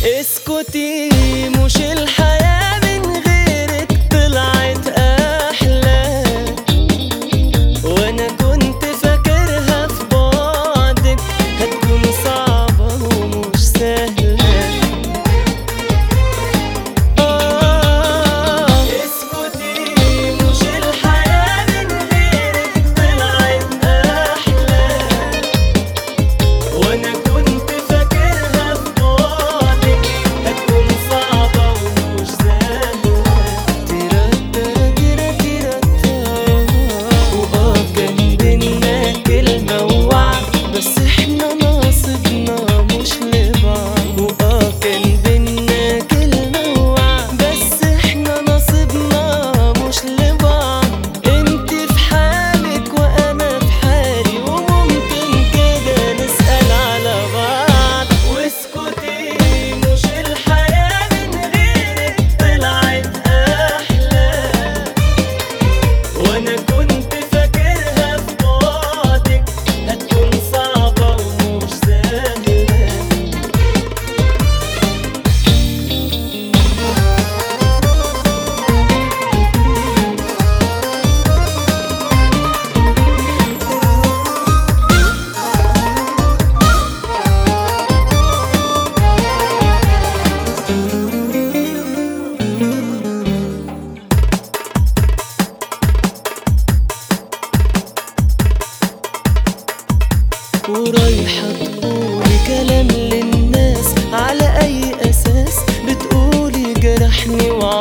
اسكتي مش الحياة من غيرك طلعت أحلى وأنا كنت فاكرها في بعدك هتكون صعبة ومش سهلة آه اسكتي مش الحياة من غيرك طلعت أحلى وانا كنت فاكرها في بعدك هتكون صعبة ومش سهلة تيرا تيرا تيرا تيرا تا. واه كان بينا كلمة ووعد بس احنا ناصبنا مش لبعض واه كان بينا كلمة ووعد بس احنا ناصبنا مش لبعض انت في حالك وانا في حالي وممكن كده نسأل على بعض واسكتي مش الحياة من غيرك طلعت أحلى وانا كنت فاكرها في بعدك هتكون صعبة ومش سهلة ورايحة تقولي كلام للناس على أي أساس بتقولي جرحني وعمري